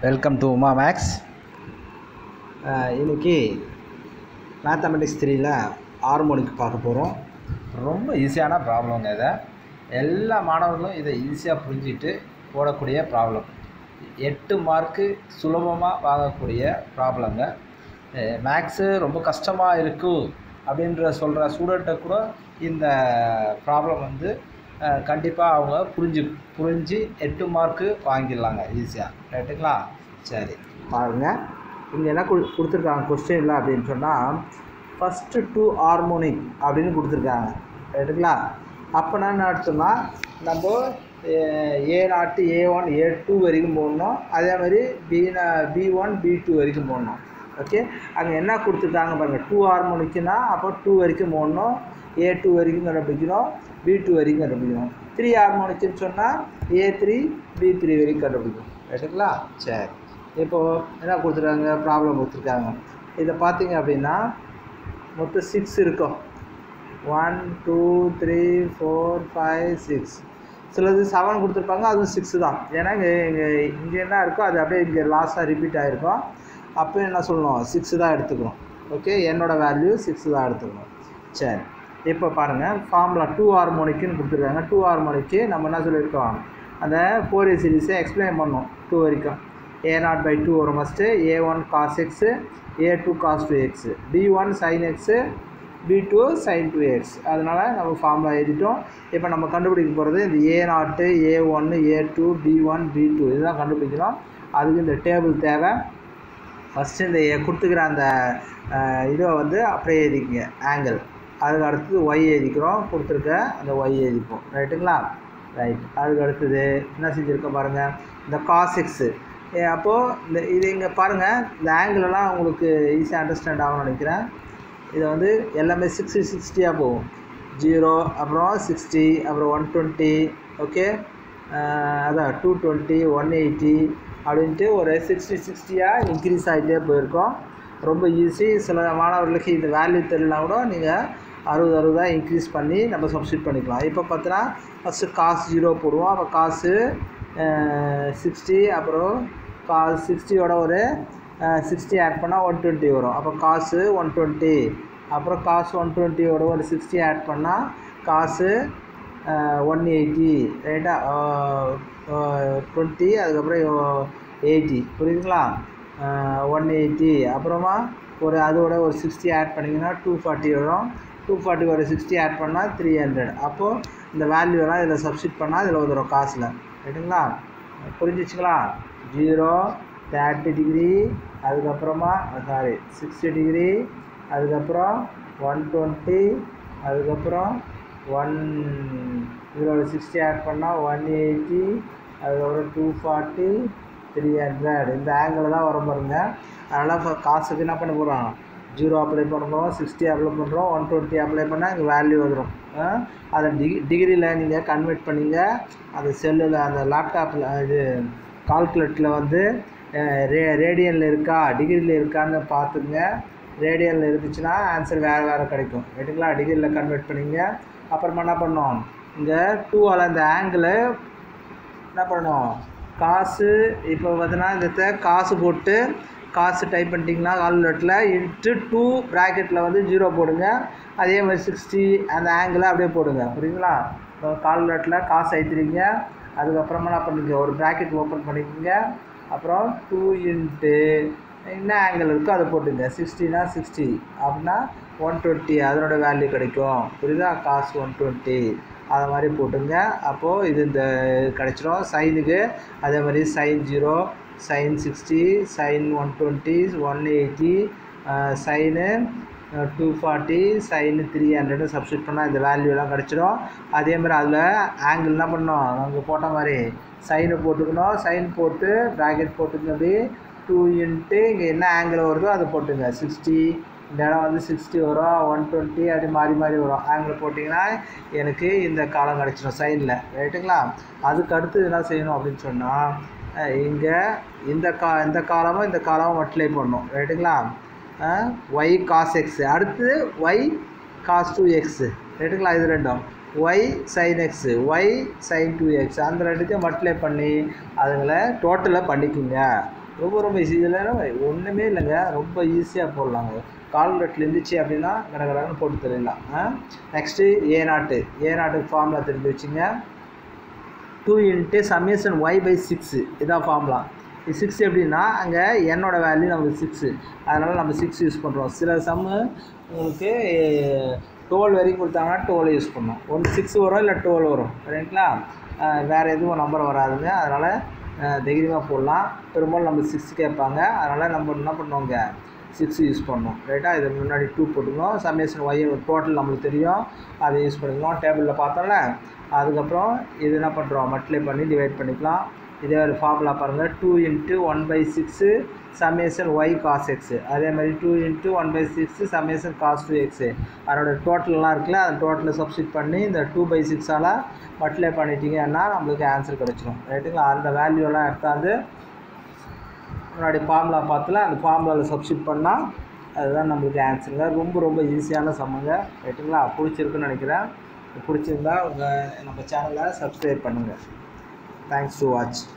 welcome to Uma maths இன்னைக்கு mathematics த்ரீல harmonic பார்க்க போகிறோம் ரொம்ப ஈஸியான ப்ராப்ளங்க இதை எல்லா மாணவர்களும் இதை ஈஸியாக புரிஞ்சிட்டு போடக்கூடிய ப்ராப்ளம் எட்டு மார்க்கு சுலபமாக வாங்கக்கூடிய ப்ராப்ளங்க மேக்ஸு ரொம்ப கஷ்டமாக இருக்கும் அப்படின்ற சொல்கிற ஸ்டூடெண்ட்டை கூட இந்த ப்ராப்ளம் வந்து கண்டிப்பாக அவங்க புரிஞ்சு புரிஞ்சு எட்டு மார்க்கு வாங்கிடலாங்க ஈஸியாக ரைட்டுங்களா சரி பாருங்கள் இங்கே என்ன கொடு கொடுத்துருக்காங்க கொஸ்டினில் அப்படின்னு சொன்னால் ஃபஸ்ட்டு டூ ஹார்மோனிக் அப்படின்னு கொடுத்துருக்காங்க ரைட்டுங்களா அப்போனா என்ன அர்த்தம்னா நம்ம ஏ naught A one A two வரைக்கும் போடணும் அதே மாதிரி B B one B two வரைக்கும் போடணும் ஓகே அங்கே என்ன கொடுத்துருக்காங்க பாருங்கள் டூ ஹார்மோனிக்குன்னா அப்போ டூ வரைக்கும் போடணும் ஏ டூ வரைக்கும் கண்டுபிடிக்கணும் பி டூ வரைக்கும் கண்டுபிடிக்கணும் த்ரீ ஹார்மோனிக்குன்னு சொன்னால் ஏ த்ரீ பி த்ரீ வரைக்கும் கண்டுபிடிக்கணும் ரைட்டுங்களா சரி இப்போது என்ன கொடுத்துருக்காங்க ப்ராப்ளம் கொடுத்துருக்காங்க இதை பார்த்தீங்க அப்படின்னா மொத்தம் சிக்ஸ் இருக்கும் one two three four five six சிலது செவன் கொடுத்துருப்பாங்க அதுவும் சிக்ஸு தான் ஏன்னா இங்கே இங்கே இங்கே என்ன இருக்கோ அது அப்படியே இங்கே லாஸ்ட்டாக ரிப்பீட் ஆகிருக்கும் அப்போ என்ன சொல்லணும் சிக்ஸு தான் எடுத்துக்கணும் ஓகே என்னோடய வேல்யூ சிக்ஸு தான் எடுத்துக்கணும் சரி இப்போ பாருங்கள் ஃபார்முலா டூ ஹார்மோனிக்குன்னு கொடுத்துருக்காங்க டூ ஹார்மோனிக்கு நம்ம என்ன சொல்லியிருக்கோம் அந்த ஃபோர் ஏ சீரீஸை எக்ஸ்பிளைன் பண்ணோம் டூ வரைக்கும் ஏ நாட் பை டூ வரும் first A one cos x A two cos two x B one sine x B two sine two x அதனால் நம்ம ஃபார்முலா எழுதிட்டோம் இப்போ நம்ம கண்டுபிடிக்க போகிறது இந்த ஏ நாட்டு ஏ ஒன்று A two B one B two இதுதான் கண்டுபிடிக்கணும் அதுக்கு இந்த டேபிள் தேவை ஃபஸ்ட்டு இந்த கொடுத்துக்கிற அந்த இதை வந்து அப்படியே எழுதிக்கங்க ஆங்கிள் அதுக்கு அடுத்தது ஒய் எழுதிக்கிறோம் கொடுத்துருக்க அந்த ஒய் எழுதிப்போம் ரைட்டுங்களா ரைட் அதுக்கு அடுத்தது என்ன செஞ்சுருக்கோம் பாருங்கள் இந்த காசிக்ஸு அப்போது இந்த இது இங்கே பாருங்கள் இந்த ஆங்கிளெல்லாம் உங்களுக்கு ஈஸியாக அண்டர்ஸ்டாண்ட் ஆகும்னு நினைக்கிறேன் இதை வந்து எல்லாமே சிக்ஸ்டி சிக்ஸ்டியாக போகும் ஜீரோ அப்புறம் சிக்ஸ்டி அப்புறம் ஒன் டுவெண்ட்டி ஓகே அதான் டூ டுவெண்ட்டி ஒன் எயிட்டி அப்படின்ட்டு ஒரு சிக்ஸ்டி சிக்ஸ்டியாக இன்க்ரீஸ் ஆகிட்டே போயிருக்கோம் ரொம்ப ஈஸி சில மாணவர்களுக்கு இந்த வேல்யூ தெரியலனா கூட நீங்கள் அறுபது அறுபதாக இன்க்ரீஸ் பண்ணி நம்ம சப்ஸ்டியூட் பண்ணிக்கலாம் இப்போ பார்த்தோன்னா ஃபஸ்ட்டு காசு ஜீரோ போடுவோம் அப்போ காசு சிக்ஸ்டி அப்புறம் காசு சிக்ஸ்டியோட ஒரு சிக்ஸ்டி ஆட் பண்ணால் ஒன் டுவெண்ட்டி வரும் அப்போ காசு ஒன் டுவெண்ட்டி அப்புறம் காசு ஒன் டுவெண்ட்டியோட ஒரு சிக்ஸ்டி ஆட் பண்ணால் காசு ஒன் எயிட்டி ரைட்டா டுவெண்ட்டி அதுக்கப்புறம் எயிட்டி புரியுதுங்களா ஒன் எயிட்டி அப்புறமா ஒரு அதோட ஒரு சிக்ஸ்டி ஆட் பண்ணிங்கன்னா டூ ஃபார்ட்டி வரும் டூ ஃபார்ட்டி ஒரு சிக்ஸ்டி ஆட் பண்ணால் த்ரீ ஹண்ட்ரட் அப்போது இந்த வேல்யூலாம் இதில் சப்ஸ்டிட் பண்ணால் இதில் வந்துடும் காசில் ரைட்டுங்களா புரிஞ்சிச்சுங்களா ஜீரோ தேர்ட்டி டிகிரி அதுக்கப்புறமா சாரி சிக்ஸ்டி டிகிரி அதுக்கப்புறம் ஒன் டுவெண்ட்டி அதுக்கப்புறம் ஒன் இதில் ஒரு சிக்ஸ்டி ஆட் பண்ணால் ஒன் எயிட்டி அதுக்கப்புறம் டூ ஃபார்ட்டி த்ரீ ஹண்ட்ரட் இந்த ஆங்கிள் தான் வர பாருங்க அதனால் இப்போ காசுக்கு என்ன பண்ண போகிறோம் ஜீரோ அப்ளை பண்ணுறோம் சிக்ஸ்டி அப்ளை பண்ணுறோம் ஒன் டுவெண்ட்டி அப்ளை பண்ணால் இங்கே வேல்யூ வந்துடும் அதை டிகி டிகிரியில் நீங்கள் கன்வெர்ட் பண்ணிங்க அந்த செல்லில் அந்த லேப்டாப்பில் இது கால்குலேட்டில் வந்து ரே ரேடியனில் இருக்கா டிகிரியில் இருக்கான்னு பார்த்துங்க ரேடியனில் இருந்துச்சுன்னா ஆன்சர் வேறு வேறு கிடைக்கும் ரைட்டுங்களா டிகிரியில் கன்வெர்ட் பண்ணிங்க அப்புறமா என்ன பண்ணோம் இங்கே டூவால் அந்த ஆங்கிளை என்ன பண்ணணும் காசு இப்போ பார்த்தீங்கன்னா இந்த காசு போட்டு காசு டைப் பண்ணிட்டீங்கன்னா கால்குலேட்டில் இன்ட்டு டூ ப்ராக்கெட்டில் வந்து ஜீரோ போடுங்க அதே மாதிரி சிக்ஸ்டி அந்த ஆங்கிளை அப்படியே போடுங்க புரியுங்களா இப்போ கால்குலேட்டில் காசு ஐத்துறீங்க அதுக்கப்புறமா என்ன பண்ணுங்க ஒரு ப்ராக்கெட் ஓப்பன் பண்ணிக்கோங்க அப்புறம் டூ இன்ட்டு என்ன ஆங்கிள் இருக்கோ அதை போட்டுங்க சிக்ஸ்டினா சிக்ஸ்டி அப்படின்னா ஒன் டுவெண்ட்டி அதனோட வேல்யூ கிடைக்கும் புரியுதா காசு ஒன் டுவெண்ட்டி அதை மாதிரி போட்டுங்க அப்போது இது இந்த கிடச்சிரும் சைனுக்கு அதே மாதிரி sine zero sine sixty sine one twenty one eighty sine two forty sine three hundred substitute பண்ணால் இந்த வேல்யூலாம் கிடச்சிரும் அதே மாதிரி அதில் ஆங்கிள் என்ன பண்ணோம் நாங்கள் போட்ட மாதிரி சைனை போட்டுக்கணும் சைன் போட்டு ப்ராக்கெட் போட்டுக்கணும் அப்படி டூ இன்ட்டு இங்கே என்ன ஆங்கிள் வருதோ அதை போட்டுங்க சிக்ஸ்டி இந்த இடம் வந்து சிக்ஸ்டி வரும் ஒன் டுவெண்ட்டி அப்படி மாறி மாறி வரும் ஆங்கிள் போட்டிங்கன்னா எனக்கு இந்த காலம் கிடச்சிடும் சைனில் ரைட்டுங்களா அதுக்கு அடுத்து என்ன செய்யணும் அப்படின்னு சொன்னால் இங்கே இந்த கா இந்த காலமும் இந்த காலமும் மல்டிப்ளை பண்ணணும் ரைட்டுங்களா ஒய் காஸ் எக்ஸு அடுத்து ஒய் காஸ் டூ எக்ஸு ரைட்டுங்களா இது ரெண்டும் Y sine x Y sine two x அந்த ரெண்டுத்தையும் மல்டிப்ளை பண்ணி அதுங்களை டோட்டலாக பண்ணிக்கோங்க ரொம்ப ரொம்ப ஈஸி இதில் ஒன்றுமே இல்லைங்க ரொம்ப ஈஸியாக போடலாங்க கால்குலேட்டில் இருந்துச்சு அப்படின்னா கடகடன்னு போட்டு தரலாம் நெக்ஸ்ட்டு ஏ நாட்டு ஏ நாட்டுக்கு ஃபார்முலா தெரிஞ்சு வச்சுங்க two into summation Y by six இதான் ஃபார்முலா இது சிக்ஸ் எப்படின்னா அங்கே என்னோட வேல்யூ நமக்கு சிக்ஸு அதனால் நம்ம சிக்ஸ் யூஸ் பண்ணுறோம் சில சம்மு உங்களுக்கு டுவெல் வரைக்கும் கொடுத்தாங்கன்னா டுவெல் யூஸ் பண்ணோம் ஒன்று சிக்ஸ் வரும் இல்லை டுவெல் வரும் ரைட்டுங்களா வேறு எதுவும் நம்பர் வராதுங்க அதனால் தைரியமாக போடலாம் பெரும்பாலும் நம்ம சிக்ஸ் கேட்பாங்க அதனால் நம்ம என்ன பண்ணுவோங்க சிக்ஸ் யூஸ் பண்ணோம் ரைட்டாக இதுக்கு முன்னாடி டூ போட்டுக்கணும் சம்மேஷன் ஒய் டோட்டல் நம்மளுக்கு தெரியும் அதை யூஸ் பண்ணிக்கலாம் டேபிளில் பார்த்தோம்ல அதுக்கப்புறம் இது என்ன பண்ணுறோம் மல்டிப்ளை பண்ணி டிவைட் பண்ணிக்கலாம் இதே ஒரு ஃபார்முலா பாருங்கள் two into one by six summation Y cos x அதே மாதிரி two into one by six summation cos two x அதோட டோட்டல்லாம் இருக்குல்ல அந்த டோட்டலை சப்ஸ்டிட் பண்ணி இந்த டூ பை சிக்ஸால் மல்டிப்ளை பண்ணிட்டீங்கன்னா நம்மளுக்கு ஆன்சர் கிடச்சிரும் ரைட்டுங்களா அந்த வேல்யூலாம் எடுத்தாந்து முன்னாடி ஃபார்முலா பார்த்துல அந்த ஃபார்முலாவில் சப்ஸ்டிட் பண்ணால் அதுதான் நம்மளுக்கு ஆன்சருங்க ரொம்ப ரொம்ப ஈஸியான சம்மங்க ரைட்டுங்களா பிடிச்சிருக்குன்னு நினைக்கிறேன் பிடிச்சிருந்தா உங்கள் நம்ம சேனலை சப்ஸ்கிரைப் பண்ணுங்கள் தேங்க்ஸ் டு வாட்ச்